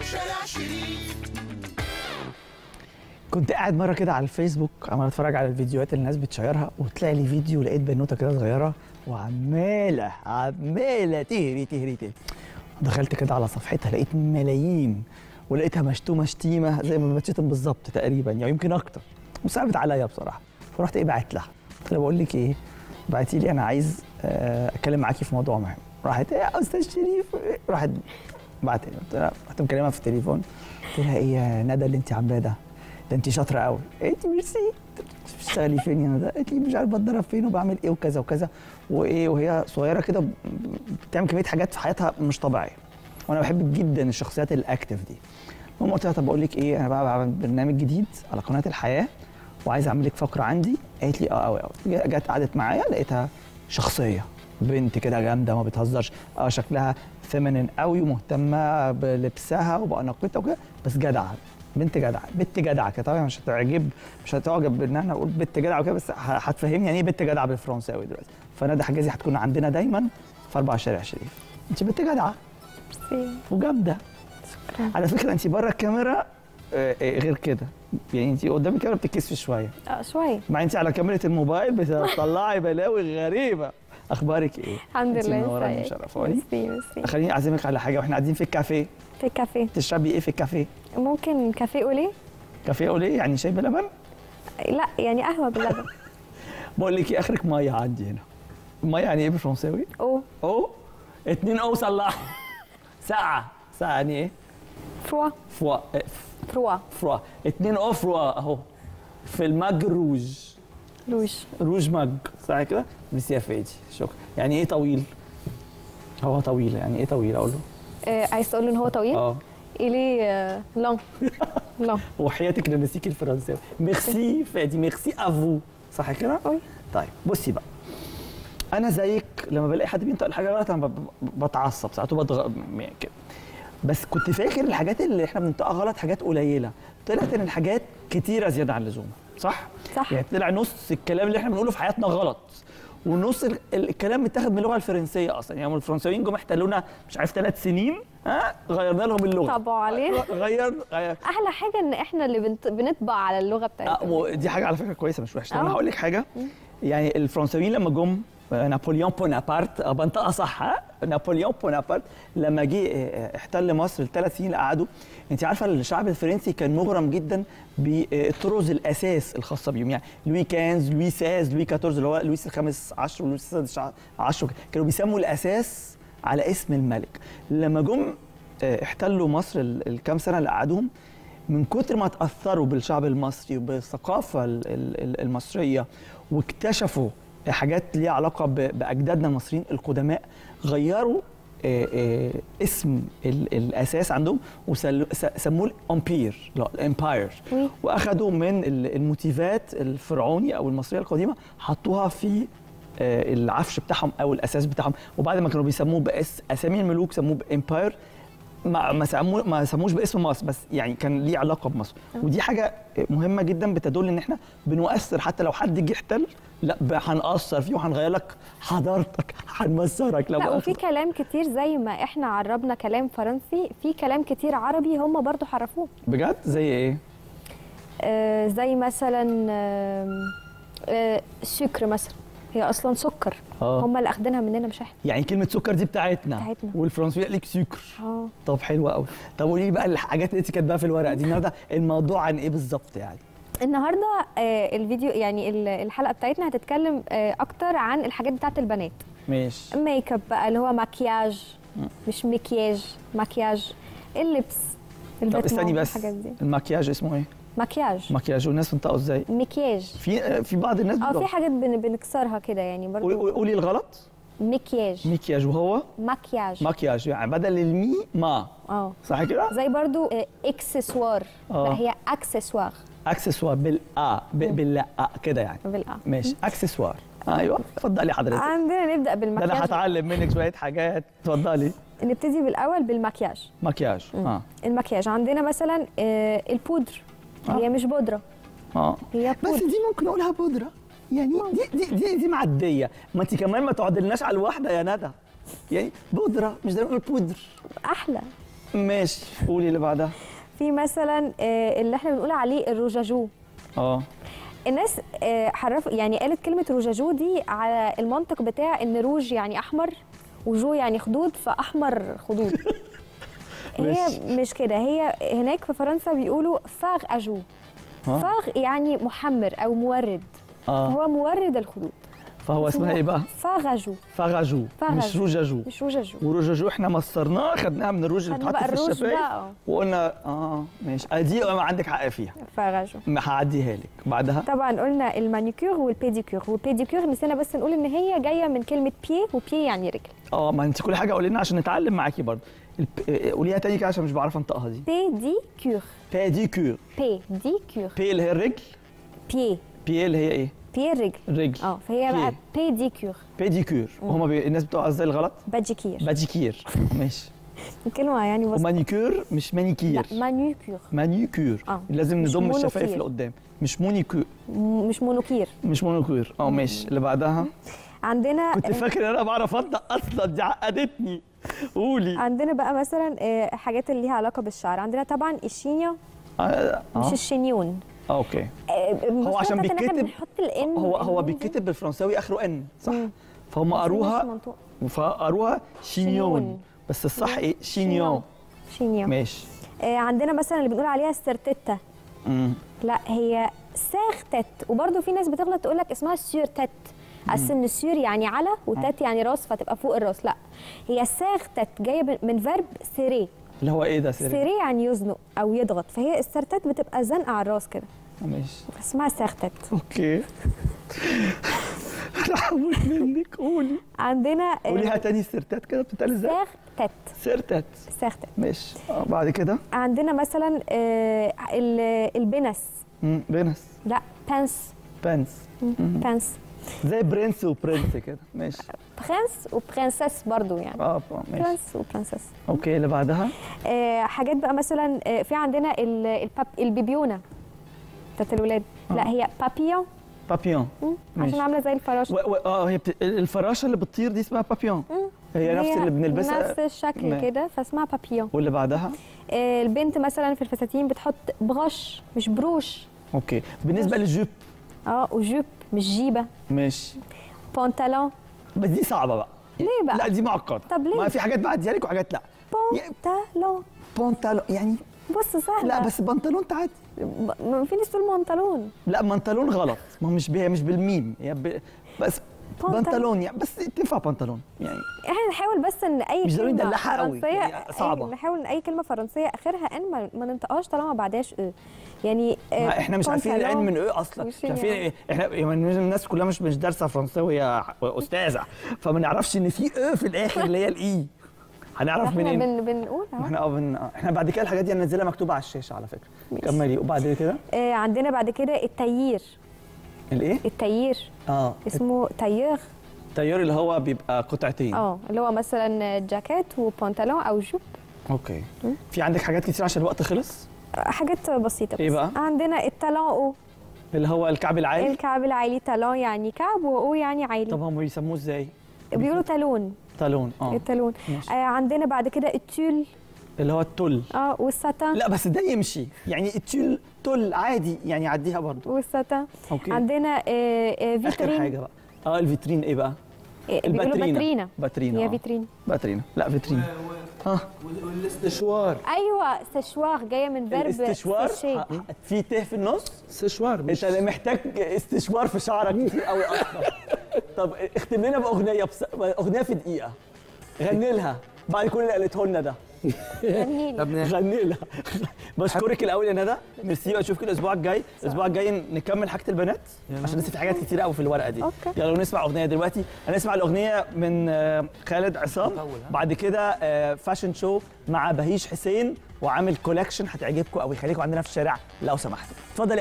شارع شريف كنت قاعد مره كده على الفيسبوك عمال اتفرج على الفيديوهات اللي الناس بتشيرها وطلع لي فيديو لقيت بنوته كده صغيره وعماله عماله تهري تهري تهري دخلت كده على صفحتها لقيت ملايين ولقيتها مشتومه شتيمه زي ما بتشتم بالظبط تقريبا يعني يمكن اكتر وصعبت عليا بصراحه فرحت ايه بعت لها قلت لها بقول لك ايه بعتي لي انا عايز آه، اتكلم معاكي في موضوع مهم راحت ايه يا استاذ شريف راحت بعت لي قلت لها رحت مكلمها في التليفون قلت لها ايه يا ندى اللي انت عاملاه ده ده انت شاطره قوي قالت لي ميرسي بتشتغلي فين يا ندى قالت لي مش عارف بتدرب فين وبعمل ايه وكذا وكذا وايه وهي صغيره كده ب- بتعمل كميه حاجات في حياتها مش طبيعيه وانا بحب جدا الشخصيات الاكتف دي المهم قلت لها طب بقول لك ايه انا بقى بعمل برنامج جديد على قناه الحياه وعايز اعمل لك فقره عندي قالت لي اه قوي قوي جت قعدت معايا لقيتها شخصيه بنت كده جامده ما بتهزرش اه شكلها فيمينين قوي ومهتمه بلبسها وباناقتها وكده بس جدعه بنت جدعه بنت جدعه كده طبعا مش هتعجب مش هتعجب بان احنا نقول بنت جدعه وكده بس ه- هتفهمني يعني ايه بنت جدعه بالفرنساوي دلوقتي فندى حجازي هتكون عندنا دايما في اربع شارع شريف انت بنت جدعه ميرسي وجامده شكرا على فكره انت بره الكاميرا آه، آه، غير كده يعني انت قدام الكاميرا بتتكسفي شويه اه شوي مع انت على كاميرا الموبايل بتطلعي بلاوي غريبه اخبارك ايه الحمد انت لله منوراني ازيك؟ ومشرفاني ميرسي ميرسي خليني اعزمك على حاجه واحنا قاعدين في الكافيه في الكافيه تشربي ايه في الكافيه ممكن كافيه اولي كافيه اوليه يعني شاي بلبن لا يعني قهوه باللبن بقول لك ايه اخرك ميه عندي هنا ميه يعني ايه بالفرنساوي او او اتنين او صلح ساعه ساعه يعني ايه فروا فوا إيه، فروا فروا اتنين او فروا اهو في المج روج لوج روج مج صح كده ميرسي يا فادي شكرا يعني ايه طويل هو طويل يعني ايه طويل اقول له آه عايز تقول له ان هو طويل اه الي آه لون لون وحياتك لنسيكي الفرنساوي ميرسي فادي ميرسي افو صح كده وي. طيب بصي بقى انا زيك لما بلاقي حد بينطق حاجه غلط انا ب- ب- بتعصب ساعات وبتغ... يعني كده بس كنت فاكر الحاجات اللي احنا بننطقها غلط حاجات قليله طلعت ان الحاجات كتيره زياده عن اللزوم صح صح. يعني طلع نص الكلام اللي احنا بنقوله في حياتنا غلط ونص ال- ال- الكلام متاخد من اللغه الفرنسيه اصلا يعني الفرنساويين جم احتلونا مش عارف ثلاث سنين ها غيرنا لهم اللغه طبعوا عليه. غير غير احلى حاجه ان احنا اللي بنت... بنطبع على اللغه آه، بتاعتنا ودي حاجه على فكره كويسه مش وحشه طب انا آه. هقول لك حاجه يعني الفرنساويين لما جم آه، نابليون بونابرت آه، بنطقها صح ها نابليون بونابرت لما جه آه، احتل مصر الثلاث سنين اللي قعدوا انت عارفه الشعب الفرنسي كان مغرم جدا بالطرز الاساس الخاصه بيهم يعني لوي كانز لوي ساز لوي 14 اللي هو لويس الخامس عشر ولويس السادس عشر كانوا بيسموا الاساس على اسم الملك لما جم آه، احتلوا مصر ال- الكام سنه اللي قعدوهم من كتر ما اتاثروا بالشعب المصري وبالثقافه ال- ال- ال- المصريه واكتشفوا حاجات ليها علاقه ب- باجدادنا المصريين القدماء غيروا آه، آه، اسم ال- الاساس عندهم وسموه الامبير لا الامباير وي. واخدوا من ال- الموتيفات الفرعوني او المصريه القديمه حطوها في آه، العفش بتاعهم او الاساس بتاعهم وبعد ما كانوا بيسموه باس اسامي الملوك سموه بامباير ما ما سموه ما سموش باسم مصر بس يعني كان ليه علاقه بمصر ودي حاجه مهمه جدا بتدل ان احنا بنؤثر حتى لو حد جه احتل لا ب- هنأثر فيه وهنغير لك حضارتك هنمسرك لو لا بقى وفي كلام كتير زي ما احنا عربنا كلام فرنسي في كلام كتير عربي هم برضو حرفوه بجد زي ايه؟ آه زي مثلا آم، آه سكر مثلا هي اصلا سكر آه. هم اللي اخدينها مننا مش احنا يعني كلمه سكر دي بتاعتنا بتاعتنا. والفرنسيه ليك سكر اه طب حلو قوي طب قولي لي بقى الحاجات اللي انت كاتباها في الورقه دي النهارده الموضوع عن ايه بالظبط يعني؟ النهارده آه الفيديو يعني ال- الحلقه بتاعتنا هتتكلم آه اكتر عن الحاجات بتاعت البنات ماشي ميك اب بقى اللي هو مكياج مش مكياج مكياج اللبس طب الباتمان، استني بس الحاجات دي المكياج اسمه ايه؟ مكياج مكياج والناس بتنطقه ازاي؟ مكياج في في بعض الناس اه في بتقول- حاجات بن بنكسرها كده يعني قولي- برضو قولي الغلط مكياج مكياج وهو مكياج مكياج يعني بدل المي ما اه صح كده؟ زي برضو آه، اكسسوار آه. لا هي اكسسوار اكسسوار بالا ب- باللا كده يعني بالآ ماشي اكسسوار ايوه اتفضلي حضرتك عندنا نبدا ده انا بالمكياج هتعلم منك شويه حاجات اتفضلي نبتدي بالاول بالمكياج مكياج اه المكياج عندنا مثلا آه، البودر آه. هي مش بودره اه هي بس بودر دي ممكن اقولها بودره يعني دي دي دي, دي معديه ما انت كمان ما تقعدلناش على الواحده يا ندى يعني بودره مش زي ما نقول بودر احلى ماشي قولي اللي بعدها في مثلا آه، اللي احنا بنقول عليه الروجاجو اه الناس آه، حرف يعني قالت كلمه روجاجو دي على المنطق بتاع ان روج يعني احمر وجو يعني خدود فاحمر خدود هي ماشي. مش كده هي هناك في فرنسا بيقولوا فاغ اجو اه فاغ يعني محمر او مورد اه هو مورد الخدود فهو اسمها ايه بقى؟ فاغاجو فاغاجو مش فاغاجو. روجاجو مش روجاجو وروجاجو احنا مصرناه خدناها من الروج اللي خدنا بتحط بقى في الروج الشفايف بقى وقلنا اه ماشي آه، دي ما عندك حق فيها فاغاجو ما هعديها لك بعدها طبعا قلنا المانيكير والبيديكير والبيديكير نسينا بس نقول ان هي جايه من كلمه بي وبي يعني رجل اه ما انت كل حاجه قولي لنا عشان نتعلم معاكي برضه الب- آه، قوليها تاني كده عشان مش بعرف انطقها دي بيديكير باديكور بيديكير بي اللي هي الرجل بي بي اللي هي ايه؟ بي الرجل الرجل اه فهي بقى بي. بيديكير باديكور وهما بي... الناس بتوع ازاي الغلط باديكير باديكير ماشي الكلمه يعني بس ومانيكير مش مانيكير لا مانيكير مانيكير آه. لازم مش نضم الشفايف مونوكير. لقدام مش مونيكير م- مش مونوكير مش مونوكير اه ماشي اللي بعدها عندنا كنت فاكر ان انا بعرف انطق اصلا دي عقدتني قولي عندنا بقى مثلا آه، حاجات اللي ليها علاقه بالشعر عندنا طبعا الشينيا اه مش آه. الشينيون آه، اوكي هو عشان بيتكتب- بنحط الان هو هو النون دي. بيتكتب بالفرنساوي اخره ان صح مم. فهم بس هي مش قروها منطوق. فقروها شينيون شينيون. بس الصح ايه شينيون شينيا ماشي آه، عندنا مثلا اللي بنقول عليها السرتيتا مم. لا هي ساغتت وبرده في ناس بتغلط تقول لك اسمها سيرتت اصل ان سير يعني على وتت يعني راس فتبقى فوق الراس لا هي ساغتت جايه من- من فيرب سيري اللي هو ايه ده سيري سيري يعني يزنق او يضغط فهي السرتت بتبقى زنقه على الراس كده ماشي اسمها ساغتت اوكي انا هموت منك قولي عندنا آه، قوليها تاني سيرتات كده بتتقال ازاي ساغتت سيرتات ساغتت ماشي آه بعد كده عندنا مثلا آه، ال- البنس مم. بنس لا بانس بانس بانس زي برنس وبرنس كده ماشي برنس وبرنسس برضو يعني اه آه، ماشي برنس وبرنسس اوكي اللي بعدها آه، حاجات بقى مثلا آه، في عندنا ال- الباب البيبيونه بتاعت الولاد لا هي بابيون بابيون ماشي. عشان عامله زي الفراشه و... و... اه هي بت... الفراشه اللي بتطير دي اسمها بابيون هي نفس اللي بنلبسها نفس الشكل ما- كده فاسمها بابيون واللي بعدها آه، البنت مثلا في الفساتين بتحط بغش مش بروش اوكي بالنسبه للجوب اه وجوب مش جيبه ماشي بونتالون بس دي صعبه بقى ليه بقى؟ لا دي معقده طب ليه؟ ما في حاجات بعديها لك وحاجات لا بونتالون بنطلون يعني بص سهله لا بس بنطلون عادي ب- ما في ناس تقول بنطلون لا بنطلون غلط ما هو مش ب... هي مش بالميم هي ب... بس بنطلون. بنطلون يعني بس تنفع بنطلون يعني احنا نحاول بس ان اي مش ضروري كلمه ندلعها قوي، فرنسيه يعني صعبة. أي- نحاول ان اي كلمه فرنسيه اخرها ان ما, ما ننطقهاش طالما ما بعدهاش ا يعني آه، ما احنا مش عارفين بنطلون. العين من ايه اصلا مش مش عارفين يعني. ايه احنا يعني الناس كلها مش مش دارسه فرنساوي يا استاذه فما نعرفش ان في ايه في الاخر اللي هي الاي هنعرف احنا منين بن بنقول ما اهو احنا اه بن... آه، احنا بعد كده الحاجات دي هننزلها مكتوبه على الشاشه على فكره ماشي. كملي وبعد كده آه، عندنا بعد كده التيير الايه التيير اه اسمه تيير التيار اللي هو بيبقى قطعتين اه اللي هو مثلا جاكيت وبنطلون او جوب اوكي في عندك حاجات كتير عشان الوقت خلص آه، حاجات بسيطه بس إيه بقى؟ عندنا التالون او اللي هو الكعب العالي الكعب العالي تالون يعني كعب واو يعني عالي طب هم بيسموه ازاي بيقولوا تالون تالون اه التالون ماشي. آه عندنا بعد كده التول اللي هو التل اه والساتان لا بس ده يمشي يعني التل تل عادي يعني عديها برضو والساتان اوكي عندنا آه آه اخر فيترين حاجه بقى اه الفيترين ايه بقى آه بيقولوا الباترينا. باترينا باترينا هي آه. فيترين باترينا لا فيترين اه والاستشوار ايوه سشوار جايه من فيرب الاستشوار سيشي. ح- في ته في النص استشوار مش انت اللي محتاج استشوار في شعرك كتير قوي اصلا طب اختم لنا باغنيه بس... اغنيه في دقيقه غني لها بعد كل اللي قالته لنا ده غنيلي. طب ن- غني لها بشكرك الاول يا ندى ميرسي اشوفك الاسبوع الجاي الاسبوع الجاي نكمل حاجه البنات عشان لسه في حاجات كتير قوي في الورقه دي أوكي. يلا نسمع اغنيه دلوقتي هنسمع الاغنيه من آه، خالد عصام بعد كده آه، فاشن شو مع بهيش حسين وعامل كولكشن هتعجبكم قوي خليكم عندنا في الشارع لو سمحتوا اتفضل يا